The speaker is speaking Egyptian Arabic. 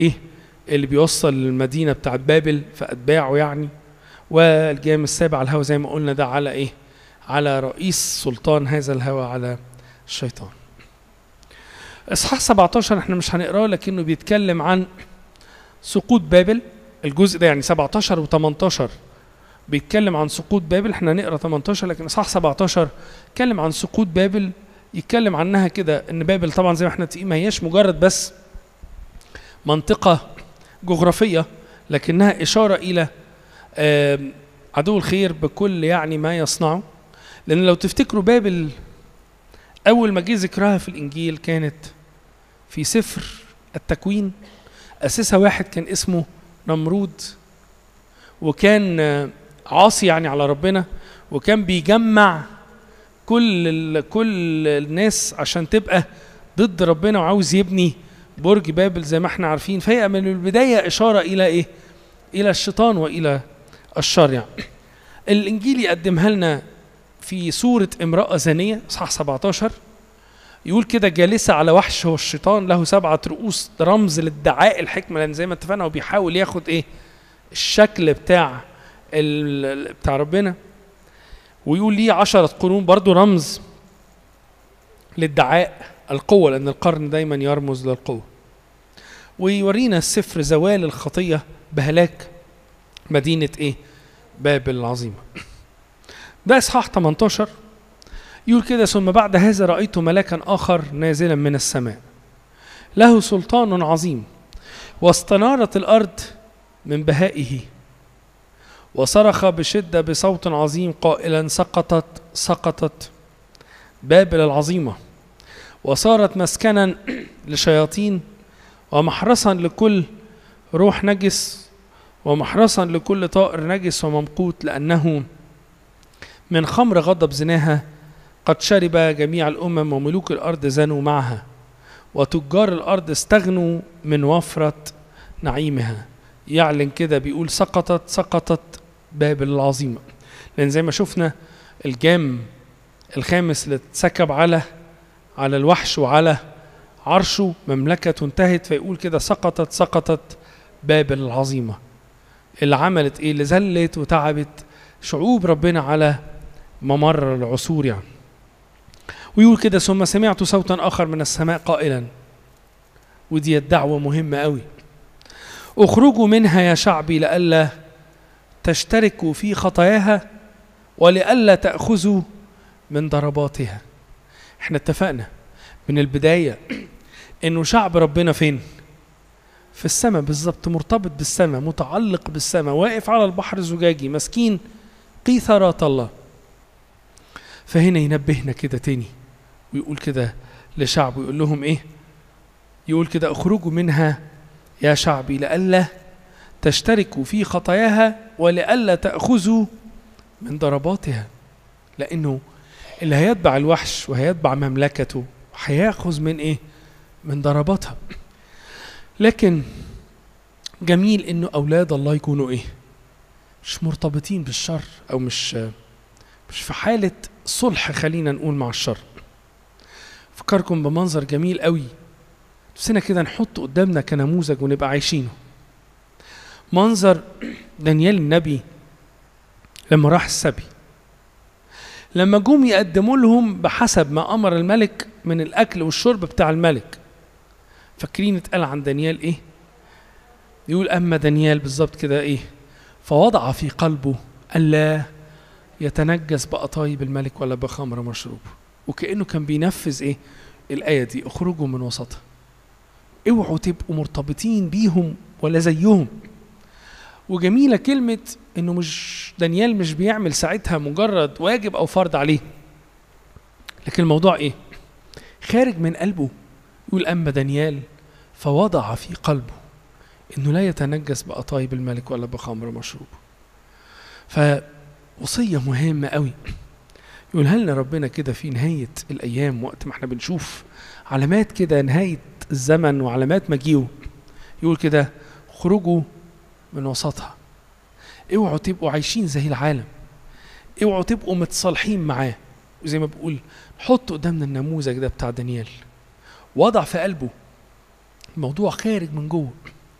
ايه اللي بيوصل للمدينه بتاعت بابل فاتباعه يعني والجام السابع على الهوى زي ما قلنا ده على ايه على رئيس سلطان هذا الهوى على الشيطان اصحاح 17 احنا مش هنقراه لكنه بيتكلم عن سقوط بابل الجزء ده يعني 17 و18 بيتكلم عن سقوط بابل احنا هنقرا 18 لكن اصحاح 17 يتكلم عن سقوط بابل يتكلم عنها كده ان بابل طبعا زي ما احنا متفقين ما هياش مجرد بس منطقه جغرافيه لكنها اشاره الى آم، عدو الخير بكل يعني ما يصنعه لان لو تفتكروا بابل اول ما جه ذكرها في الانجيل كانت في سفر التكوين اسسها واحد كان اسمه نمرود وكان آه، عاصي يعني على ربنا وكان بيجمع كل ال- كل الناس عشان تبقى ضد ربنا وعاوز يبني برج بابل زي ما احنا عارفين فهي من البدايه اشاره الى ايه؟ الى الشيطان والى الشر يعني. الانجيل يقدمها لنا في صوره امراه زانيه اصحاح 17 يقول كده جالسه على وحش هو الشيطان له سبعه رؤوس ده رمز لادعاء الحكمه لان زي ما اتفقنا هو بيحاول ياخد ايه؟ الشكل بتاع ال- ال- بتاع ربنا ويقول ليه عشرة قرون برضو رمز لادعاء القوة لأن القرن دايما يرمز للقوة ويورينا السفر زوال الخطية بهلاك مدينة إيه؟ بابل العظيمة ده إصحاح 18 يقول كده ثم بعد هذا رأيت ملاكا آخر نازلا من السماء له سلطان عظيم واستنارت الأرض من بهائه وصرخ بشدة بصوت عظيم قائلا سقطت سقطت بابل العظيمة وصارت مسكنا لشياطين ومحرسا لكل روح نجس ومحرسا لكل طائر نجس وممقوت لأنه من خمر غضب زناها قد شرب جميع الأمم وملوك الأرض زنوا معها وتجار الأرض استغنوا من وفرة نعيمها يعلن كده بيقول سقطت سقطت بابل العظيمة لأن زي ما شفنا الجام الخامس اللي اتسكب على على الوحش وعلى عرشه مملكة انتهت فيقول كده سقطت سقطت بابل العظيمة اللي عملت ايه اللي ذلت وتعبت شعوب ربنا على ممر العصور يعني ويقول كده ثم سمعت صوتا آخر من السماء قائلا ودي الدعوة مهمة قوي اخرجوا منها يا شعبي لئلا تشتركوا في خطاياها ولئلا تأخذوا من ضرباتها احنا اتفقنا من البداية انه شعب ربنا فين في السماء بالظبط مرتبط بالسماء متعلق بالسماء واقف على البحر الزجاجي مسكين قيثارات الله فهنا ينبهنا كده تاني ويقول كده لشعبه يقول لهم ايه يقول كده اخرجوا منها يا شعبي لئلا تشتركوا في خطاياها ولئلا تأخذوا من ضرباتها لأنه اللي هيتبع الوحش وهيتبع مملكته هياخذ من ايه من ضرباتها لكن جميل انه اولاد الله يكونوا ايه مش مرتبطين بالشر او مش مش في حالة صلح خلينا نقول مع الشر فكركم بمنظر جميل قوي نفسنا كده نحط قدامنا كنموذج ونبقى عايشينه منظر دانيال النبي لما راح السبي لما جم يقدموا لهم بحسب ما امر الملك من الاكل والشرب بتاع الملك فاكرين اتقال عن دانيال ايه يقول اما دانيال بالظبط كده ايه فوضع في قلبه الا يتنجس بقطايب الملك ولا بخمر مشروب وكانه كان بينفذ ايه الايه دي اخرجوا من وسطها اوعوا تبقوا مرتبطين بيهم ولا زيهم وجميله كلمه انه مش دانيال مش بيعمل ساعتها مجرد واجب او فرض عليه لكن الموضوع ايه خارج من قلبه يقول اما دانيال فوضع في قلبه انه لا يتنجس بقطايب الملك ولا بخمر مشروب فوصيه مهمه قوي يقولها لنا ربنا كده في نهايه الايام وقت ما احنا بنشوف علامات كده نهايه الزمن وعلامات مجيئه يقول كده خرجوا من وسطها اوعوا تبقوا عايشين زي العالم اوعوا تبقوا متصالحين معاه وزي ما بقول حط قدامنا النموذج ده بتاع دانيال وضع في قلبه الموضوع خارج من جوه